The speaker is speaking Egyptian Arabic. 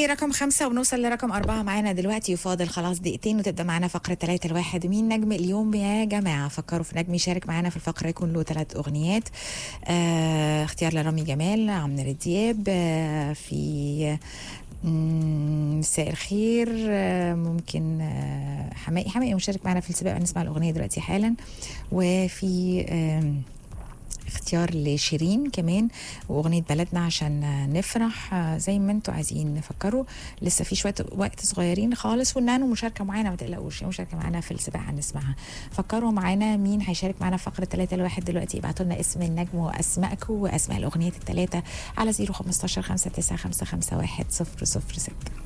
دي رقم خمسة ونوصل لرقم أربعة معانا دلوقتي يفاضل خلاص دقيقتين وتبدأ معانا فقرة ثلاثة الواحد مين نجم اليوم يا جماعة فكروا في نجم يشارك معانا في الفقرة يكون له ثلاث أغنيات آه اختيار لرامي جمال عمرو دياب آه في مم، مساء الخير آه، ممكن آه، حمائي حمائي مشارك معنا في السباق هنسمع الأغنية دلوقتي حالا وفي آم، اختيار لشيرين كمان واغنيه بلدنا عشان نفرح آه، زي ما انتوا عايزين نفكروا لسه في شويه وقت صغيرين خالص والنانو مشاركه معانا ما تقلقوش هي مشاركه معانا في السباق هنسمعها فكروا معانا مين هيشارك معانا في فقره 3 الواحد دلوقتي ابعتوا لنا اسم النجم واسمائكم واسماء الاغنيات الثلاثه على 015 595 51 006